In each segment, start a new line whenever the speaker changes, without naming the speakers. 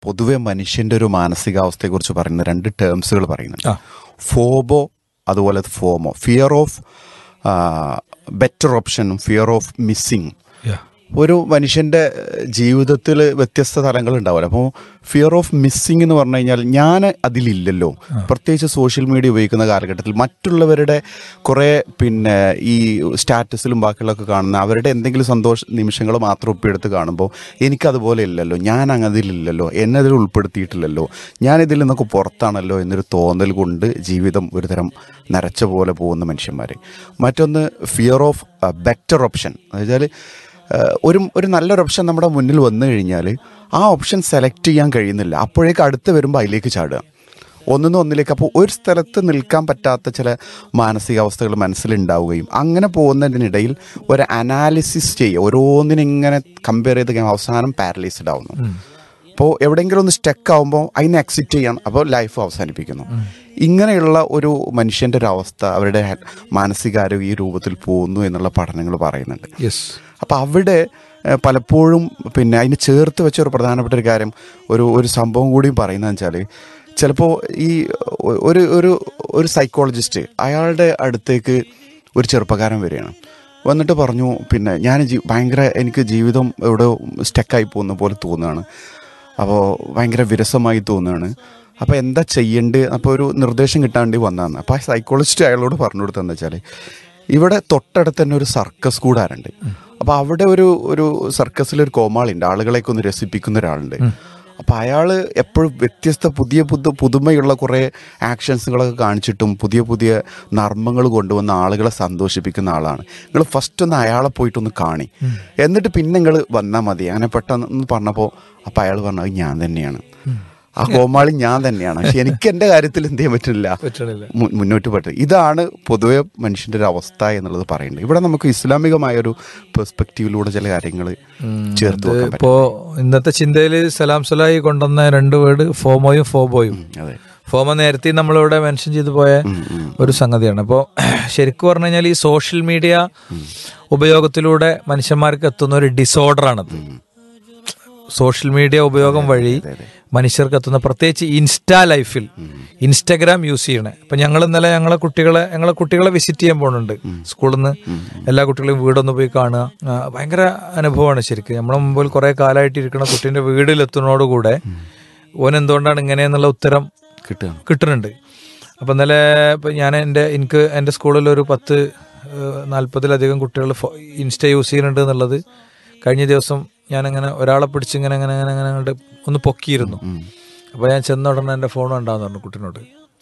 പൊതുവെ മനുഷ്യന്റെ ഒരു മാനസികാവസ്ഥയെക്കുറിച്ച് പറയുന്ന രണ്ട് ടേംസുകൾ പറയുന്നുണ്ട്
ആ.
ഫോബോ അതുപോലെ ഫോമോ ഫിയർ ഓഫ് ബെറ്റർ ഓപ്ഷനും ഫിയർ ഓഫ് മിസ്സിങ്
Yeah.
ഒരു മനുഷ്യൻ്റെ ജീവിതത്തിൽ വ്യത്യസ്ത തലങ്ങൾ ഉണ്ടാവില്ല അപ്പോൾ ഫിയർ ഓഫ് മിസ്സിങ് എന്ന് പറഞ്ഞു കഴിഞ്ഞാൽ ഞാൻ അതിലില്ലല്ലോ പ്രത്യേകിച്ച് സോഷ്യൽ മീഡിയ ഉപയോഗിക്കുന്ന കാലഘട്ടത്തിൽ മറ്റുള്ളവരുടെ കുറേ പിന്നെ ഈ സ്റ്റാറ്റസിലും ബാക്കിയുള്ളതൊക്കെ കാണുന്ന അവരുടെ എന്തെങ്കിലും സന്തോഷ നിമിഷങ്ങൾ മാത്രം ഒപ്പിയെടുത്ത് കാണുമ്പോൾ എനിക്കതുപോലെ ഇല്ലല്ലോ ഞാൻ അങ്ങ് അതിലില്ലല്ലോ എന്നെ അതിൽ ഉൾപ്പെടുത്തിയിട്ടില്ലല്ലോ ഞാൻ ഇതിൽ നിന്നൊക്കെ പുറത്താണല്ലോ എന്നൊരു തോന്നൽ കൊണ്ട് ജീവിതം ഒരുതരം നരച്ച പോലെ പോകുന്ന മനുഷ്യന്മാർ മറ്റൊന്ന് ഫിയർ ഓഫ് ബെറ്റർ ഓപ്ഷൻ എന്നുവെച്ചാൽ ഏഹ് ഒരു ഒരു നല്ലൊരു ഓപ്ഷൻ നമ്മുടെ മുന്നിൽ വന്നു കഴിഞ്ഞാൽ ആ ഓപ്ഷൻ സെലക്ട് ചെയ്യാൻ കഴിയുന്നില്ല അപ്പോഴേക്ക് അടുത്ത് വരുമ്പോൾ അതിലേക്ക് ചാടുക ഒന്നിന്ന് ഒന്നിലേക്ക് അപ്പോൾ ഒരു സ്ഥലത്ത് നിൽക്കാൻ പറ്റാത്ത ചില മാനസികാവസ്ഥകൾ മനസ്സിലുണ്ടാവുകയും അങ്ങനെ പോകുന്നതിനിടയിൽ ഒരു അനാലിസിസ് ചെയ്യുക ഓരോന്നിനിങ്ങനെ കമ്പയർ ചെയ്ത് കഴിയുമ്പോൾ അവസാനം പാരലൈസ്ഡ് ആവുന്നു അപ്പോൾ എവിടെയെങ്കിലും ഒന്ന് സ്റ്റക്ക് ആവുമ്പോൾ അതിനെ എക്സിറ്റ് ചെയ്യാൻ അപ്പോൾ ലൈഫ് അവസാനിപ്പിക്കുന്നു ഇങ്ങനെയുള്ള ഒരു മനുഷ്യൻ്റെ ഒരു അവസ്ഥ അവരുടെ മാനസികാരോഗ്യ ഈ രൂപത്തിൽ പോകുന്നു എന്നുള്ള പഠനങ്ങൾ പറയുന്നുണ്ട്
യെസ്
അപ്പോൾ അവിടെ ഏഹ്, പലപ്പോഴും പിന്നെ അതിന് ചേർത്ത് വെച്ച ഒരു പ്രധാനപ്പെട്ട ഒരു കാര്യം ഒരു ഒരു സംഭവം കൂടിയും പറയുന്നതെന്ന് വെച്ചാൽ ചിലപ്പോൾ ഈ ഒ- ഒരു ഒരു ഒരു സൈക്കോളജിസ്റ്റ് അയാളുടെ അടുത്തേക്ക് ഒരു ചെറുപ്പക്കാരൻ വരികയാണ് വന്നിട്ട് പറഞ്ഞു പിന്നെ ഞാൻ ജീ ഭയങ്കര എനിക്ക് ജീവിതം എവിടെ സ്റ്റക്കായി പോകുന്ന പോലെ തോന്നുകയാണ് അപ്പോൾ ഭയങ്കര വിരസമായി തോന്നുകയാണ് അപ്പോൾ എന്താ ചെയ്യേണ്ടത് അപ്പോൾ ഒരു നിർദ്ദേശം കിട്ടാൻ വേണ്ടി വന്നതാണ് അപ്പോൾ ആ സൈക്കോളജിസ്റ്റ് അയാളോട് പറഞ്ഞു കൊടുത്തതെന്ന് വെച്ചാൽ ഇവിടെ തൊട്ടടുത്ത് തന്നെ ഒരു സർക്കസ് കൂടാറുണ്ട് അപ്പോൾ അവിടെ ഒരു ഒരു സർക്കസിൽ ഒരു കോമാളിണ്ട് ആളുകളെയൊക്കെ ഒന്ന് രസിപ്പിക്കുന്ന ഒരാളുണ്ട് അപ്പോൾ അയാൾ എപ്പോഴും വ്യത്യസ്ത പുതിയ പുതു പുതുമയുള്ള കുറേ ആക്ഷൻസുകളൊക്കെ കാണിച്ചിട്ടും പുതിയ പുതിയ നർമ്മങ്ങൾ കൊണ്ടുവന്ന ആളുകളെ സന്തോഷിപ്പിക്കുന്ന ആളാണ് നിങ്ങൾ ഫസ്റ്റ് ഒന്ന് അയാളെ പോയിട്ടൊന്ന് കാണി എന്നിട്ട് പിന്നെ നിങ്ങൾ വന്നാൽ മതി അങ്ങനെ പെട്ടെന്ന് പറഞ്ഞപ്പോൾ അപ്പോൾ അയാൾ പറഞ്ഞു "അത് ഞാൻ തന്നെയാണ് ആ കോമാളി ഞാൻ തന്നെയാണ് പക്ഷെ എനിക്ക് എൻ്റെ കാര്യത്തിൽ എന്ത് ചെയ്യാൻ പറ്റില്ല
പറ്റണില്ല
മു- മുന്നോട്ട് പറ്റും ഇതാണ് പൊതുവെ മനുഷ്യന്റെ ഒരു അവസ്ഥ എന്നുള്ളത് പറയുന്നത് ഇവിടെ നമുക്ക് ഇസ്ലാമികമായ ഒരു പെർസ്പെക്റ്റീവിലൂടെ ചില കാര്യങ്ങൾ ചേർത്ത് വെക്കാൻ പറ്റും
ഇപ്പോ ഇന്നത്തെ ചിന്തയിൽ സലാം സലായി കൊണ്ടുവന്ന രണ്ട് വേർഡ് ഫോമോയും ഫോബോയും
അതെ
ഫോമ നേരത്തെ നമ്മളിവിടെ മെൻഷൻ ചെയ്തു പോയ ഒരു സംഗതിയാണ് അപ്പോൾ ശരിക്കും പറഞ്ഞു കഴിഞ്ഞാൽ ഈ സോഷ്യൽ മീഡിയ ഉപയോഗത്തിലൂടെ മനുഷ്യന്മാർക്ക് എത്തുന്ന ഒരു ഡിസോർഡറാണത് സോഷ്യൽ മീഡിയ ഉപയോഗം വഴി മനുഷ്യർക്ക് എത്തുന്ന പ്രത്യേകിച്ച് ഇൻസ്റ്റാ ലൈഫിൽ ഇൻസ്റ്റാഗ്രാം യൂസ് ചെയ്യണേ ഇപ്പൊ ഞങ്ങൾ ഇന്നലെ ഞങ്ങളെ കുട്ടികളെ ഞങ്ങളെ കുട്ടികളെ വിസിറ്റ് ചെയ്യാൻ പോകുന്നുണ്ട് സ്കൂളിൽ നിന്ന് എല്ലാ കുട്ടികളെയും വീടൊന്ന് പോയി കാണുക ആ, ഭയങ്കര അനുഭവമാണ് ശരിക്കും നമ്മളെ മുമ്പിൽ കുറെ കാലമായിട്ട് ഇരിക്കുന്ന കുട്ടീന്റെ വീട്ടിലെത്തുന്നതോടുകൂടെ ഓൻ എന്തുകൊണ്ടാണ് ഇങ്ങനെയെന്നുള്ള ഉത്തരം
കിട്ടുകയാണ്
കിട്ടുന്നുണ്ട് അപ്പം ഇന്നലെ ഇപ്പം ഞാൻ എൻ്റെ എനിക്ക് എൻ്റെ സ്കൂളിൽ ഒരു പത്ത് ഏഹ്, നാൽപ്പതിലധികം കുട്ടികൾ ഫോ- ഇൻസ്റ്റ യൂസ് ചെയ്യുന്നുണ്ട് എന്നുള്ളത് കഴിഞ്ഞ ദിവസം ഞാനങ്ങനെ ഒരാളെ പിടിച്ച് ഇങ്ങനെ അങ്ങനെ അങ്ങനെ അങ്ങനെ അങ്ങോട്ട് ഒന്ന് പൊക്കിയിരുന്നു അപ്പോൾ ഞാൻ ചെന്ന ഉടനെ എൻ്റെ ഫോൺ ഉണ്ടാന്ന് പറഞ്ഞു കുട്ടീനോട്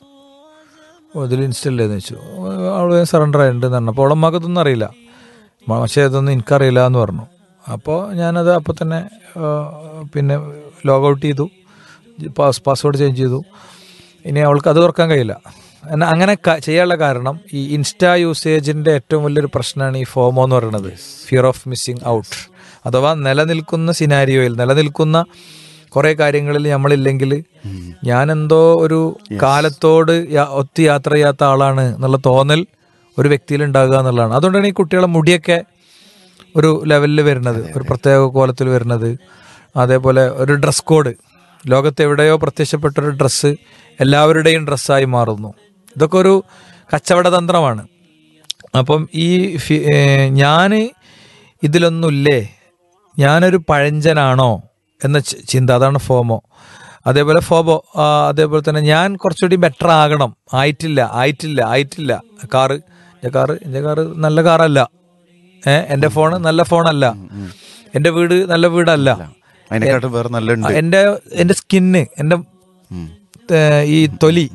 ഓ ഇതിൽ ഇൻസ്റ്റ ഇല്ലേന്ന് ചോദിച്ചു അവൾ സറണ്ടർ ആയിട്ടുണ്ടെന്ന് പറഞ്ഞു അപ്പോൾ അവളമ്മക്ക് ഇതൊന്നും അറിയില്ല മ- പക്ഷേ ഇതൊന്നും എനിക്കറിയില്ല എന്ന് പറഞ്ഞു അപ്പോൾ ഞാനത് അപ്പോൾ തന്നെ ആ, പിന്നെ ലോഗ് ഔട്ട് ചെയ്തു പാസ് പാസ്വേഡ് ചേഞ്ച് ചെയ്തു ഇനി അവൾക്ക് അത് തുറക്കാൻ കഴിയില്ല എന്നാൽ അങ്ങനെ ക- ചെയ്യാനുള്ള കാരണം ഈ ഇൻസ്റ്റാ യൂസേജിന്റെ ഏറ്റവും വലിയൊരു പ്രശ്നമാണ് ഈ ഫോമോ എന്ന് പറയുന്നത് ഫിയർ ഓഫ് മിസ്സിങ് ഔട്ട് അഥവാ നിലനിൽക്കുന്ന സിനാരിയോയിൽ നിലനിൽക്കുന്ന കുറെ കാര്യങ്ങളിൽ നമ്മളില്ലെങ്കിൽ ഞാൻ എന്തോ ഒരു കാലത്തോട് യാ- ഒത്ത് യാത്ര ചെയ്യാത്ത ആളാണ് എന്നുള്ള തോന്നൽ ഒരു വ്യക്തിയിൽ ഉണ്ടാകുക എന്നുള്ളതാണ് അതുകൊണ്ടാണ് ഈ കുട്ടികളെ മുടിയൊക്കെ ഒരു ലെവലിൽ വരുന്നത് ഒരു പ്രത്യേക കോലത്തിൽ വരുന്നത് അതേപോലെ ഒരു ഡ്രസ് കോഡ് ലോകത്ത് എവിടെയോ പ്രത്യക്ഷപ്പെട്ട ഒരു ഡ്രസ്സ് എല്ലാവരുടെയും ഡ്രസ്സായി മാറുന്നു ഇതൊക്കെ ഒരു കച്ചവട തന്ത്രമാണ് അപ്പം ഈ ഞാൻ ഇതിലൊന്നുമില്ലേ ഞാനൊരു പഴഞ്ചനാണോ എന്ന ചി- ചിന്ത അതാണ് ഫോമോ അതേപോലെ ഫോബോ ആ, അതേപോലെ തന്നെ ഞാൻ കുറച്ചുകൂടി ബെറ്റർ ആകണം ആയിട്ടില്ല ആയിട്ടില്ല ആയിട്ടില്ല കാറ് എൻ്റെ കാറ് എൻ്റെ കാറ് നല്ല കാറല്ല ഏ എൻ്റെ ഫോണ് നല്ല ഫോണല്ല എൻ്റെ വീട് നല്ല വീടല്ല
അതിനെക്കാട്ടും വേറെ നല്ല
എൻ്റെ എൻ്റെ സ്കിന്ന് എൻ്റെ ഏ, ഈ തൊലി